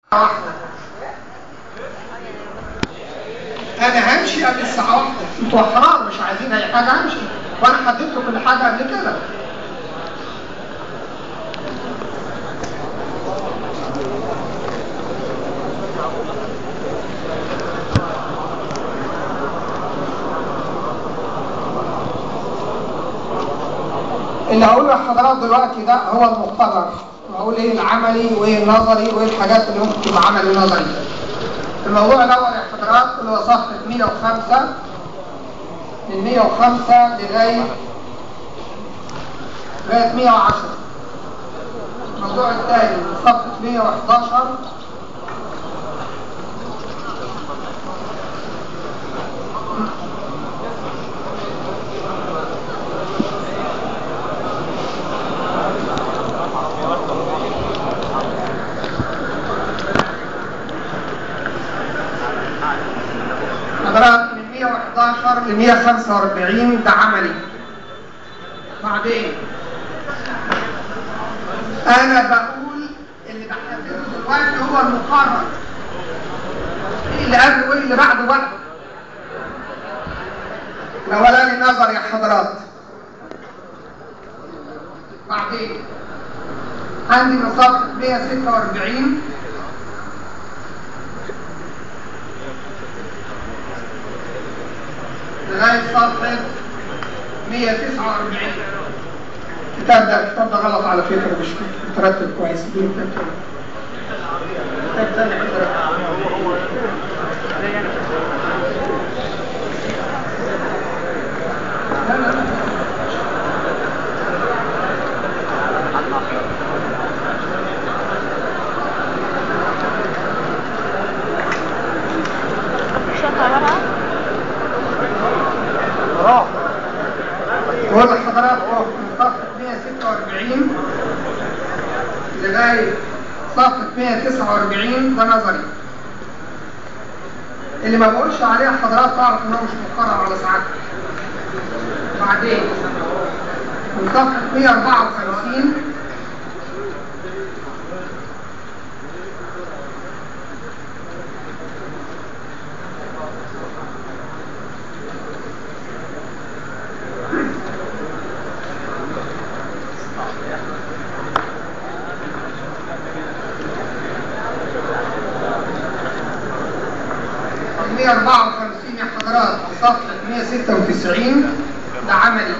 واحدة انا همشي قبل الساعة واحدة انتوا احرار مش عايزين اي حاجة همشي وانا حددت كل حاجة قبل كده اللي هقوله لحضرتك دلوقتي ده هو المقرر وهقول ايه العملي وايه النظري وايه الحاجات اللي ممكن تبقى عملي ونظري الموضوع الاول يا حضرات اللي هو صفحه 105 من 105 لغايه لغايه 110 الموضوع الثاني من صفحه 111 حضرات من 111 ل 145 ده عملي بعدين انا بقول اللي بحدده دلوقتي هو المقرر ايه اللي قبله وايه اللي بعده بقى الاولاني نظر يا حضرات بعدين عندي من صفحه 146 لغاية صفحة 149 الكتاب ده الكتاب ده غلط على فكرة مش مترتب كويس دي كتاب كتاب تاني لا لا لا بقول لحضرتك اهو من صفحة 146 لغاية صفحة 149 ده نظري اللي ما بقولش عليه حضرتك تعرف ان هو مش مقرر على ساعات بعدين من صفحة 154 154 يا حضرات صفحة 196 ده عملي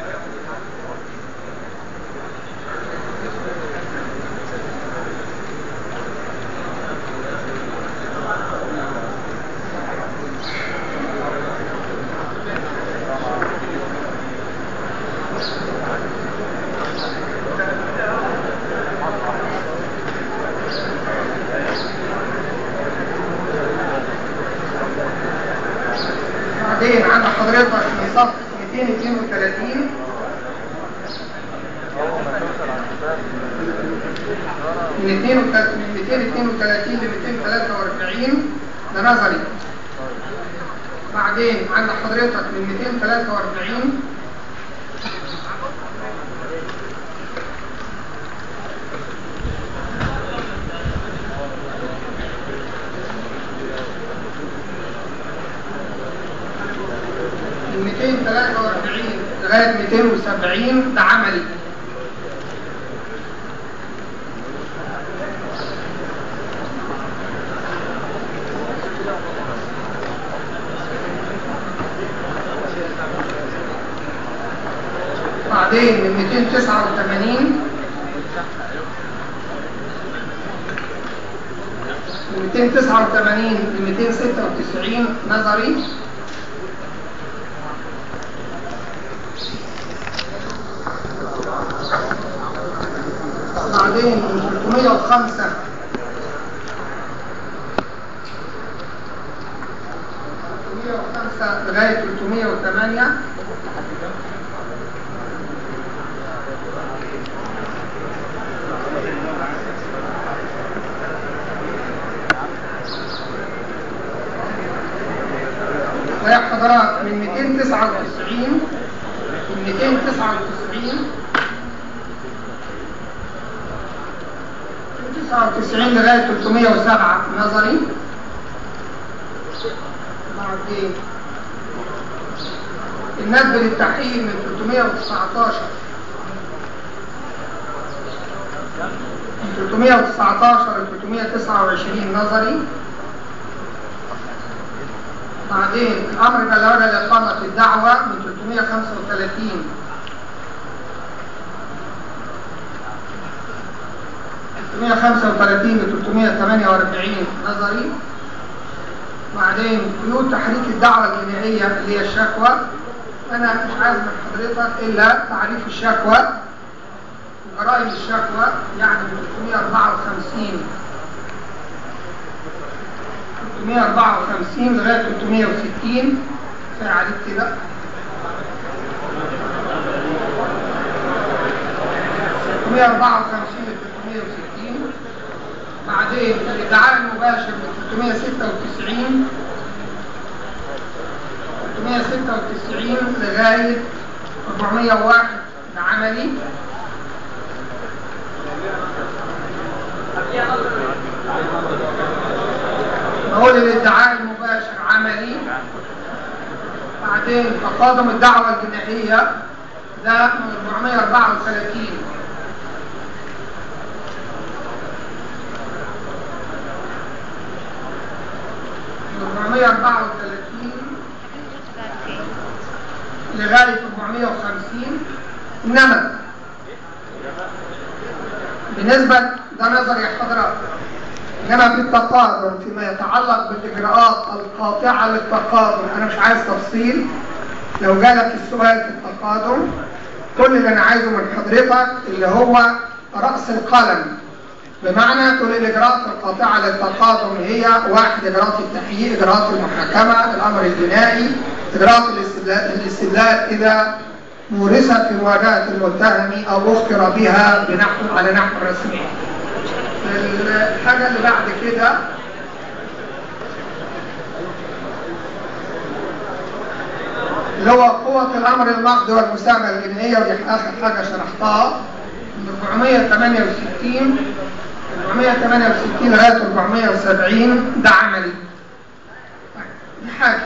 بعدين عند حضرتك في صفحة 232 من 232 من 232 ل 243 ده نظري بعدين عند حضرتك من 243 من 243 لغاية 270 ده عملي بعدين من 289 من 289 ل 296 نظري بعدين من 305 305 لغاية 308 ويا حضرات من 299 من 299 99 لغاية 307 نظري بعدين الندب للتحقيق من 319 من 319 ل 329 نظري بعدين الأمر بلغنا الإقامة الدعوة من 335 335 ل 348 نظري بعدين قيود تحريك الدعوة الجنائية اللي هي الشكوى أنا مش عايز من حضرتك إلا تعريف الشكوى وجرائم الشكوى يعني من 354 354 لغاية 360 كفاية عليك كده 354 ل 360 بعدين الادعاء المباشر من 396 396 لغاية 401 ده عملي نقول الادعاء المباشر عملي بعدين تقادم الدعوة الجنائية ده من 434 من 434 لغاية 450 إنما بالنسبة ده نظري يا حضرات إنما في التقادم فيما يتعلق بالإجراءات القاطعة للتقادم أنا مش عايز تفصيل لو جالك السؤال في التقادم كل اللي أنا عايزه من حضرتك اللي هو رأس القلم بمعنى كل الإجراءات القاطعة للتقادم هي واحد إجراءات التحقيق إجراءات المحاكمة الأمر الجنائي إجراءات الاستدلال, الاستدلال إذا مورست في مواجهة المتهم أو أخطر بها بنحو على نحو رسمي الحاجة اللي بعد كده اللي هو قوة الأمر المقضي والمساهمة الجنائية ودي آخر حاجة شرحتها من 468 468 لغاية 470 ده عملي دي حاجة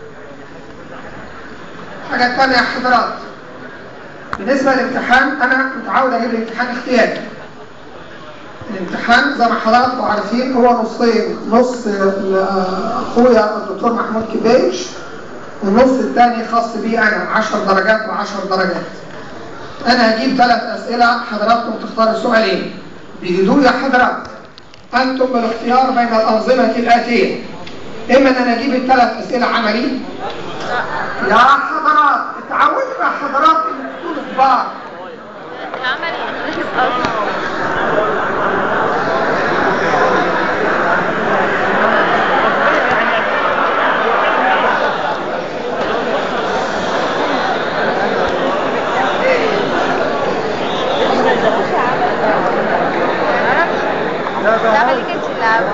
الحاجة الثانية يا حضرات بالنسبة للامتحان أنا متعود أجيب الامتحان اختياري الامتحان زي ما حضراتكم عارفين هو نصين نص اخويا الدكتور محمود كبيش والنص الثاني خاص بي انا 10 درجات و10 درجات انا هجيب ثلاث اسئله حضراتكم تختاروا سؤالين بهدوء يا حضرات انتم بالاختيار بين الانظمه الاتيه اما ان انا اجيب الثلاث اسئله عملي يا حضرات اتعودوا يا حضرات ان تكونوا كبار عملي العملي كانش اللعب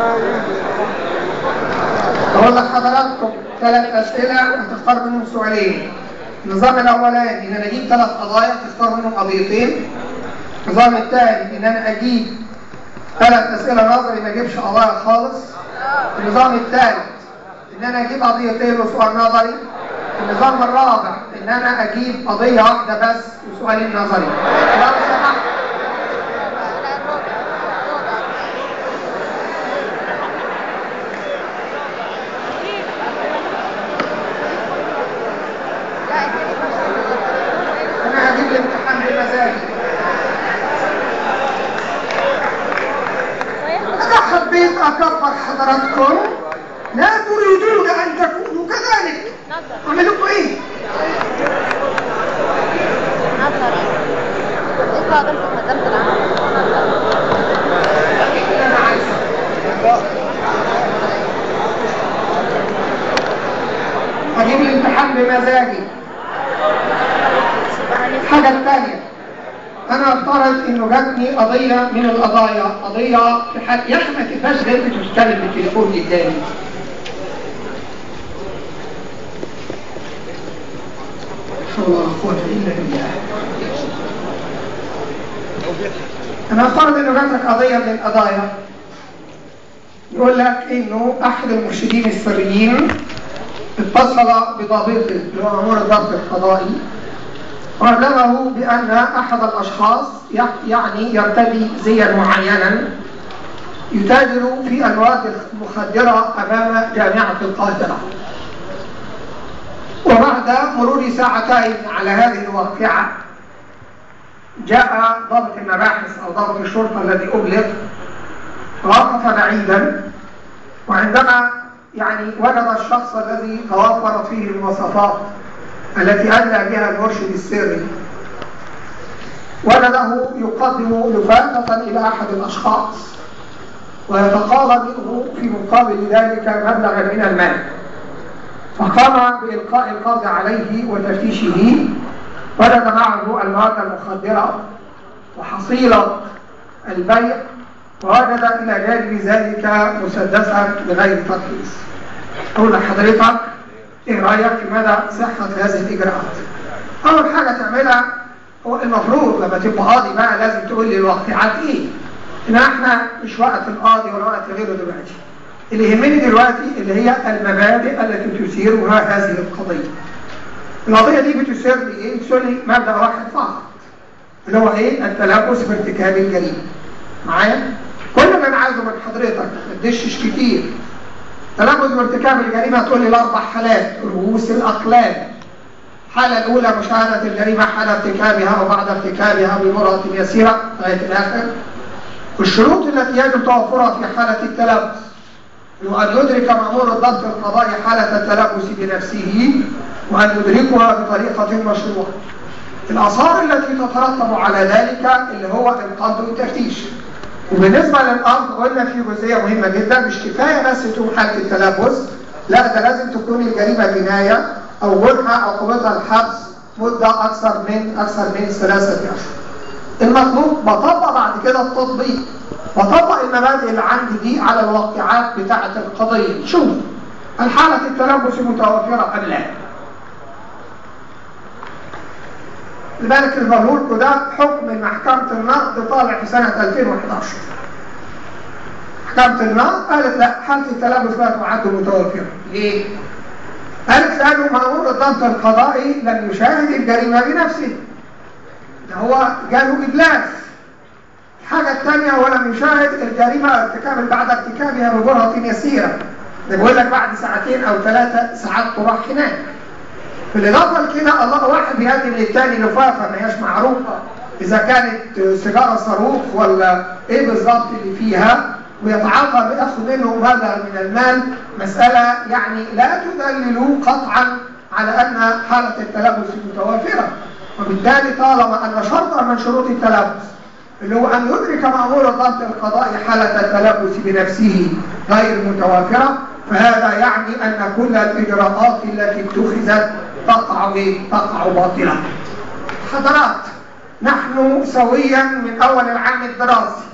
أقول لحضراتكم ثلاث أسئلة هتختار منهم سؤالين النظام الأولاني إن أنا أجيب ثلاث قضايا تختار منهم قضيتين النظام الثاني إن أنا أجيب ثلاث أسئلة نظري ما أجيبش قضايا خالص النظام الثالث إن أنا أجيب قضيتين وسؤال نظري النظام الرابع إن أنا أجيب قضية واحدة بس وسؤالين نظري لو سمحت أنا هجيب الامتحان بمزاجي أنا حبيت أكبر حضراتكم لا تريدون أن تكونوا كذلك أعمل لكم إيه؟ نظري اقرا درس قدمت العمل أنا عايزة هجيب الامتحان بمزاجي الحاجة الثانية أنا أفترض إنه جاتني قضية من القضايا قضية في حال يا أخي ما تبقاش غير بتتكلم بالتليفون قدامي حول ولا قوة إلا بالله أنا أفترض إنه جات لك قضية من القضايا يقول لك إنه أحد المرشدين السريين اتصل بضابط اللي هو مأمور الضبط القضائي وأعلمه بأن أحد الأشخاص يعني يرتدي زيا معينا يتاجر في المواد المخدرة أمام جامعة القاهرة وبعد مرور ساعتين على هذه الواقعة جاء ضابط المباحث أو ضابط الشرطة الذي أبلغ وقف بعيدا وعندما يعني وجد الشخص الذي توفرت فيه المواصفات التي أدى بها المرشد السري وجده يقدم لفاتة إلى أحد الأشخاص ويتقاضى منه في مقابل ذلك مبلغا من المال فقام بإلقاء القبض عليه وتفتيشه وجد معه المواد المخدرة وحصيلة البيع ووجد إلى جانب ذلك مسدسا بغير ترخيص أقول لحضرتك إيه رأيك في مدى صحة هذه الإجراءات؟ أول حاجة تعملها هو المفروض لما تبقى قاضي بقى لازم تقول لي الواقعات إيه؟ إن إحنا مش وقت القاضي ولا وقت غيره دلوقتي. اللي يهمني دلوقتي اللي هي المبادئ التي تثيرها هذه القضية. القضية دي بتثير لي إيه؟ بتثير لي مبدأ واحد فقط. اللي هو إيه؟ التلبس بارتكاب الجريمة. معايا؟ كل اللي أنا عايزه من حضرتك ما تدشش كتير. تلبس بارتكاب الجريمة تقول لي الأربع حالات رؤوس الأقلام. الحالة الأولى مشاهدة الجريمة حال ارتكابها وبعد ارتكابها بمرأة يسيرة لغاية الآخر. والشروط التي يجب توفرها في حالة التلبس وأن يدرك مأمور الضبط القضائي حالة التلبس بنفسه وأن يدركها بطريقة مشروعة. الآثار التي تترتب على ذلك اللي هو القبض والتفتيش. وبالنسبة للأرض قلنا في جزئية مهمة جدا مش كفاية بس تكون حالة التلبس لا ده لازم تكون الجريمة جناية أو جنحة عقوبتها الحبس مدة أكثر من أكثر من ثلاثة أشهر. المطلوب بطبق بعد كده التطبيق بطبق المبادئ اللي عندي دي على الواقعات بتاعة القضية شوف الحالة التلبس متوفرة أم لا لذلك المهول ده حكم من محكمة النقد طالع في سنة 2011 محكمة النقد قالت لا حالة التلبس لا تعد متوفرة ليه؟ قالت لأنه مأمور الضبط القضائي لم يشاهد الجريمة بنفسه ده هو جاله إبلاغ الحاجة الثانية هو لم يشاهد الجريمة ارتكاب بعد ارتكابها بجرعة يسيرة ده بيقول لك بعد ساعتين أو ثلاثة ساعات تروح هناك بالإضافة لكده الله واحد بيقدم للتاني لفافة ما هياش معروفة إذا كانت سيجارة صاروخ ولا إيه بالظبط اللي فيها ويتعاطى بياخد منه مبلغ من المال مسألة يعني لا تدلل قطعا على أن حالة التلبس متوافرة وبالتالي طالما أن شرطا من شروط التلبس اللي هو أن يدرك مأمور الضبط القضائي حالة التلبس بنفسه غير متوافرة فهذا يعني أن كل الإجراءات التي اتخذت تقع تقع باطلة حضرات نحن سويا من أول العام الدراسي